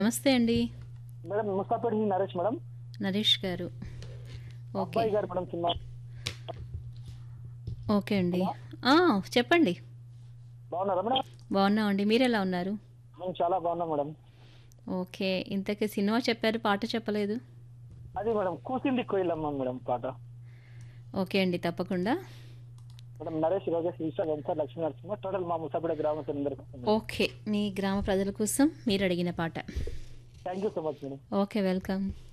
నమస్తే అండి మేడం ముస్తాపేట నుంచి నరేష్ మేడం నరేష్ గారు ఓకే అబ్బాయి గారు మేడం సినిమా ఓకే అండి ఆ, చెప్పండి బాగున్నారా మేడం బాగున్నామండి మీరు ఎలా ఉన్నారు మేము చాలా బాగున్నాం మేడం ఓకే ఇంతకీ సినిమా చెప్పారు పాట చెప్పలేదు అది మేడం కూసింది కోయిలమ్మ మేడం పాట ఓకే అండి తప్పకుండా మేడం నరేష్ రోజా శ్రీషా వెంకట లక్ష్మీ నరసింహ టోటల్ మా ముస్తాపేట గ్రామ అందరికీ ఓకే మీ గ్రామ ప్రజల కోసం మీరు అడిగిన పాట thank you so much madam okay welcome